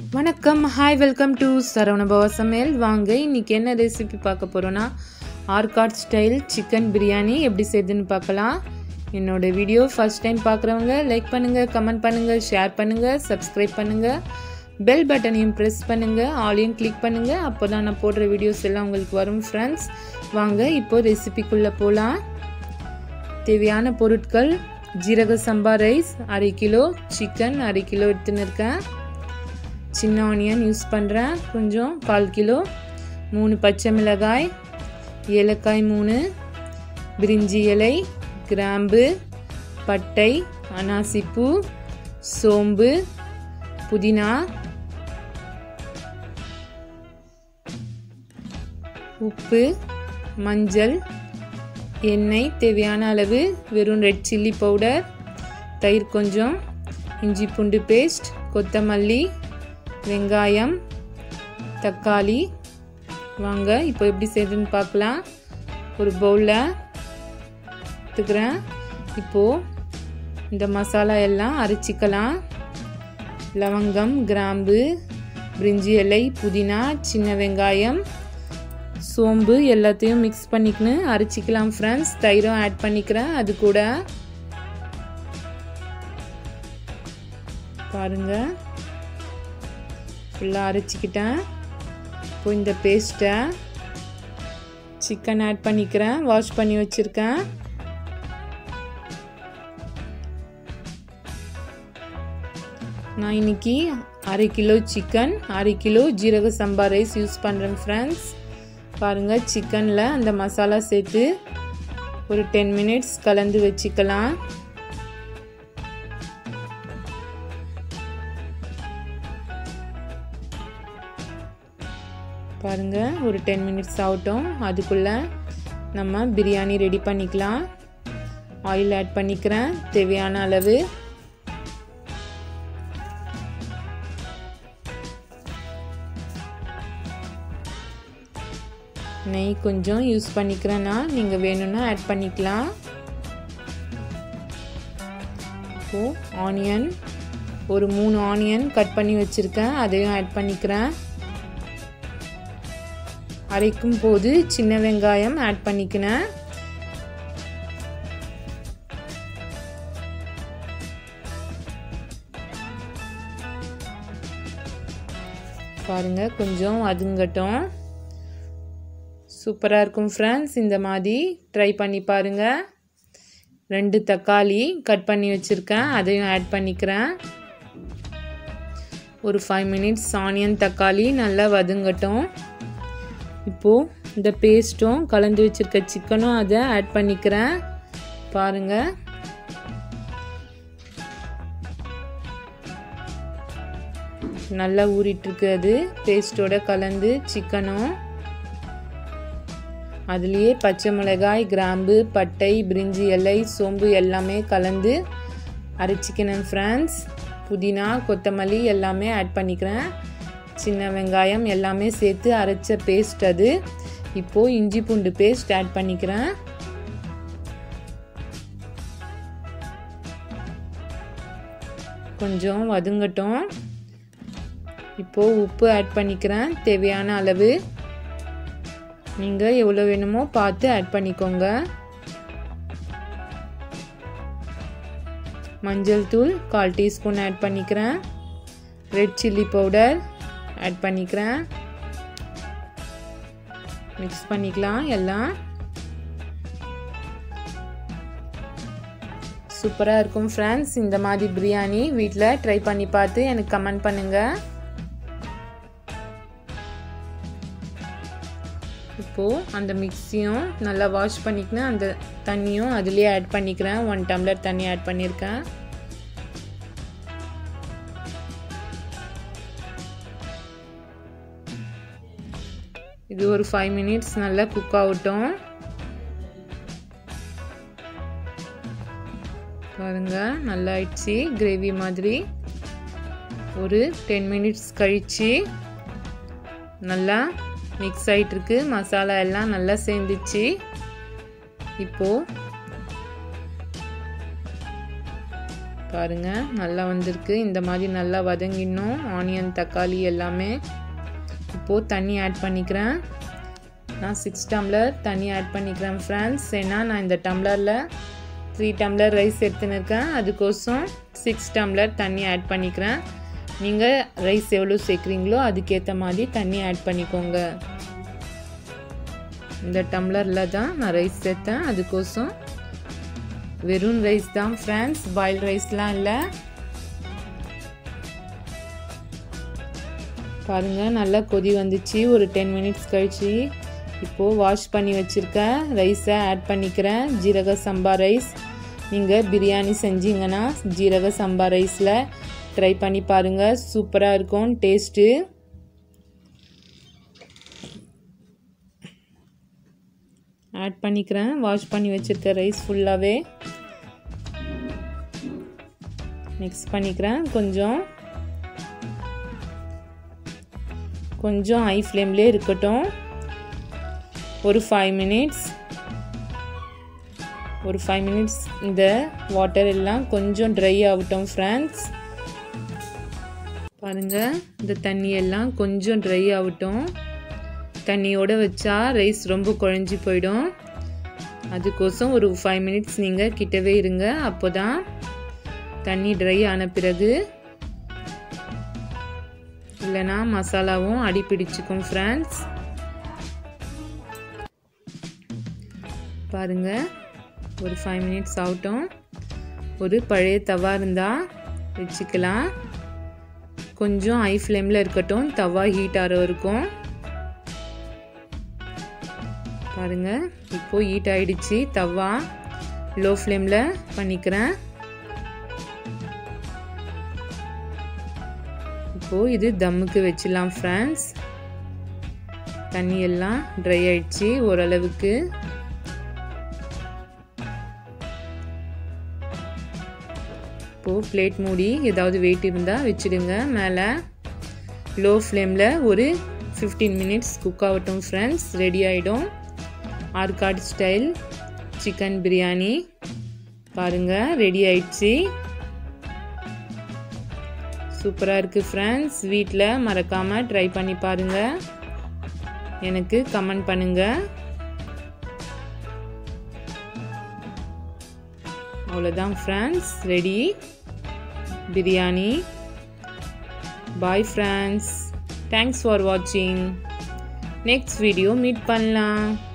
வணக்கம் hi welcome to Saravanabhava சமையல் வாங்க இன்னைக்கு என்ன ரெசிபி பார்க்க போகிறோன்னா ஆர்காட் ஸ்டைல் சிக்கன் பிரியாணி எப்படி செய்யுதுன்னு பார்க்கலாம் என்னோட வீடியோ ஃபர்ஸ்ட் டைம் பார்க்குறவங்க லைக் பண்ணுங்கள் கமெண்ட் பண்ணுங்கள் ஷேர் பண்ணுங்கள் சப்ஸ்கிரைப் பண்ணுங்கள் பெல் பட்டனையும் ப்ரெஸ் பண்ணுங்கள் ஆலையும் கிளிக் பண்ணுங்கள் அப்போ தான் நான் போடுற வீடியோஸ் எல்லாம் உங்களுக்கு வரும் ஃப்ரெண்ட்ஸ் வாங்க இப்போது ரெசிபிக்குள்ளே போகலாம் தேவையான பொருட்கள் ஜீரக சம்பா ரைஸ் அரை கிலோ சிக்கன் அரை கிலோ எடுத்துன்னு இருக்கேன் சின்ன ஆனியன் யூஸ் பண்ணுறேன் கொஞ்சம் கால் கிலோ மூணு பச்சை மிளகாய் ஏலக்காய் மூணு பிரிஞ்சி இலை கிராம்பு பட்டை அனாசிப்பூ சோம்பு புதினா உப்பு மஞ்சள் எண்ணெய் தேவையான அளவு வெறும் ரெட் சில்லி பவுடர் தயிர் கொஞ்சம் இஞ்சி பூண்டு பேஸ்ட் கொத்தமல்லி வெங்காயம் தக்காளி வாங்க இப்போ எப்படி செய்யுதுன்னு பார்க்கலாம் ஒரு பவுலில் எடுத்துக்கிறேன் இப்போது இந்த மசாலா எல்லாம் அரைச்சிக்கலாம் லவங்கம் கிராம்பு பிரிஞ்சி இலை புதினா சின்ன வெங்காயம் சோம்பு எல்லாத்தையும் மிக்ஸ் பண்ணிக்கின்னு அரைச்சிக்கலாம் ஃப்ரெண்ட்ஸ் தயிரும் ஆட் பண்ணிக்கிறேன் அது கூட பாருங்கள் ஃபுல்லாக அரைச்சிக்கிட்டேன் இப்போ இந்த பேஸ்ட்டை சிக்கன் ஆட் பண்ணிக்கிறேன் வாஷ் பண்ணி வச்சுருக்கேன் நான் இன்னைக்கு அரை கிலோ சிக்கன் அரை கிலோ ஜீரக சம்பா ரைஸ் யூஸ் பண்ணுறேன் ஃப்ரெண்ட்ஸ் பாருங்கள் சிக்கனில் அந்த மசாலா சேர்த்து ஒரு டென் மினிட்ஸ் கலந்து வச்சுக்கலாம் பாருங்கள் ஒரு டென் மினிட்ஸ் ஆகட்டும் அதுக்குள்ளே நம்ம பிரியாணி ரெடி பண்ணிக்கலாம் ஆயில் ஆட் பண்ணிக்கிறேன் தேவையான அளவு நெய் கொஞ்சம் யூஸ் பண்ணிக்கிறேன்னா நீங்கள் வேணும்னா ஆட் பண்ணிக்கலாம் இப்போது ஆனியன் ஒரு மூணு ஆனியன் கட் பண்ணி வச்சுருக்கேன் அதையும் ஆட் பண்ணிக்கிறேன் அரைக்கும் போது சின்ன வெங்காயம் ஆட் பண்ணிக்கினேன் பாருங்க கொஞ்சம் அதுங்கட்டும் சூப்பராக இருக்கும் ஃப்ரெண்ட்ஸ் இந்த மாதிரி ட்ரை பண்ணி பாருங்கள் ரெண்டு தக்காளி கட் பண்ணி வச்சுருக்கேன் அதையும் ஆட் பண்ணிக்கிறேன் ஒரு ஃபைவ் மினிட்ஸ் ஆனியன் தக்காளி நல்லா வதங்கட்டும் இப்போது இந்த பேஸ்ட்டும் கலந்து வச்சுருக்க சிக்கனும் அதை ஆட் பண்ணிக்கிறேன் பாருங்கள் நல்லா ஊறிட்டுருக்கு அது பேஸ்ட்டோட கலந்து சிக்கனும் அதுலேயே பச்சை மிளகாய் கிராம்பு பட்டை பிரிஞ்சி இலை சோம்பு எல்லாமே கலந்து அரைச்சிக்கணும் ஃப்ரெண்ட்ஸ் புதினா கொத்தமல்லி எல்லாமே ஆட் பண்ணிக்கிறேன் சின்ன வெங்காயம் எல்லாமே சேர்த்து அரைச்ச பேஸ்ட் அது இப்போது இஞ்சி பூண்டு பேஸ்ட் ஆட் பண்ணிக்கிறேன் கொஞ்சம் வதங்கட்டும் இப்போது உப்பு ஆட் பண்ணிக்கிறேன் தேவையான அளவு நீங்கள் எவ்வளோ வேணுமோ பார்த்து ஆட் பண்ணிக்கோங்க மஞ்சள் தூள் கால் டீஸ்பூன் ஆட் பண்ணிக்கிறேன் ரெட் சில்லி பவுடர் ஆட் பண்ணிக்கிறேன் மிக்ஸ் பண்ணிக்கலாம் எல்லாம் சூப்பராக இருக்கும் ஃப்ரெண்ட்ஸ் இந்த மாதிரி பிரியாணி வீட்டில் ட்ரை பண்ணி பார்த்து எனக்கு கமெண்ட் பண்ணுங்கள் இப்போது அந்த மிக்ஸியும் நல்லா வாஷ் பண்ணிக்கினேன் அந்த தண்ணியும் அதுலேயே ஆட் பண்ணிக்கிறேன் ஒன் டம்ளர் தண்ணி ஆட் பண்ணியிருக்கேன் இது ஒரு ஃபைவ் மினிட்ஸ் நல்லா குக் ஆகட்டும் பாருங்க நல்லா ஆயிடுச்சு கிரேவி மாதிரி ஒரு டென் மினிட்ஸ் கழித்து நல்லா மிக்ஸ் ஆகிட்டுருக்கு மசாலா எல்லாம் நல்லா சேர்ந்துச்சு இப்போது பாருங்கள் நல்லா வந்திருக்கு இந்த மாதிரி நல்லா வதங்கிடணும் ஆனியன் தக்காளி எல்லாமே இப்போது தண்ணி ஆட் பண்ணிக்கிறேன் நான் சிக்ஸ் டம்ளர் தண்ணி ஆட் பண்ணிக்கிறேன் ஃப்ரெண்ட்ஸ் ஏன்னா நான் இந்த டம்ளரில் த்ரீ டம்ளர் ரைஸ் எடுத்துன்னு இருக்கேன் அதுக்கோசம் சிக்ஸ் டம்ளர் தண்ணி ஆட் பண்ணிக்கிறேன் நீங்கள் ரைஸ் எவ்வளோ சேர்க்குறீங்களோ அதுக்கேற்ற மாதிரி தண்ணி ஆட் பண்ணிக்கோங்க இந்த டம்ளரில் தான் நான் ரைஸ் சேர்த்தேன் அதுக்கோசம் வெறும் ரைஸ் தான் ஃப்ரெண்ட்ஸ் பாயில் ரைஸ்லாம் இல்லை பாருங்கள் நல்லா கொதி வந்துச்சு ஒரு டென் மினிட்ஸ் கழிச்சு இப்போது வாஷ் பண்ணி வச்சுருக்கேன் ரைஸை ஆட் பண்ணிக்கிறேன் ஜீரக சம்பா ரைஸ் நீங்கள் பிரியாணி செஞ்சீங்கன்னா ஜீரக சம்பா ரைஸில் ட்ரை பண்ணி பாருங்கள் சூப்பராக இருக்கும் டேஸ்ட்டு ஆட் பண்ணிக்கிறேன் வாஷ் பண்ணி வச்சுருக்க ரைஸ் ஃபுல்லாகவே மிக்ஸ் பண்ணிக்கிறேன் கொஞ்சம் கொஞ்சம் ஹை ஃப்ளேம்லேயே இருக்கட்டும் ஒரு ஃபைவ் மினிட்ஸ் ஒரு ஃபைவ் மினிட்ஸ் இந்த வாட்டர் எல்லாம் கொஞ்சம் ட்ரை ஆகட்டும் ஃப்ரெண்ட்ஸ் பாருங்கள் இந்த தண்ணி எல்லாம் கொஞ்சம் ட்ரை ஆகட்டும் தண்ணியோடு வச்சா ரைஸ் ரொம்ப குழஞ்சி போயிடும் அதுக்கோசம் ஒரு ஃபைவ் மினிட்ஸ் நீங்கள் கிட்டவே இருங்க அப்போ தான் தண்ணி ட்ரை ஆன பிறகு இல்லைனா மசாலாவும் அடி பிடிச்சிக்கும் ஃப்ரெண்ட்ஸ் பாருங்கள் ஒரு ஃபைவ் மினிட்ஸ் ஆகட்டும் ஒரு பழைய தவா இருந்தால் வச்சுக்கலாம் கொஞ்சம் ஹை ஃப்ளேமில் இருக்கட்டும் தவா ஹீட் ஆகிற இருக்கும் பாருங்கள் இப்போது ஹீட் ஆகிடுச்சு தவா லோ ஃப்ளேமில் பண்ணிக்கிறேன் இப்போது இது தம்முக்கு வச்சிடலாம் ஃப்ரெண்ட்ஸ் தண்ணி எல்லாம் ட்ரை ஆயிடுச்சு ஓரளவுக்கு இப்போது பிளேட் மூடி ஏதாவது வெயிட் இருந்தால் வச்சுடுங்க மேலே லோ ஃப்ளேமில் ஒரு ஃபிஃப்டீன் மினிட்ஸ் குக் ஆகட்டும் ஃப்ரெண்ட்ஸ் ரெடி ஆகிடும் ஆர்காட் ஸ்டைல் சிக்கன் பிரியாணி பாருங்கள் ரெடி ஆயிடுச்சு சூப்பராக இருக்குது ஃப்ரெண்ட்ஸ் வீட்டில் மறக்காமல் ட்ரை பண்ணி பாருங்கள் எனக்கு கமெண்ட் பண்ணுங்கள் அவ்வளோதான் friends ready biryani bye friends thanks for வாட்சிங் நெக்ஸ்ட் வீடியோ மீட் பண்ணலாம்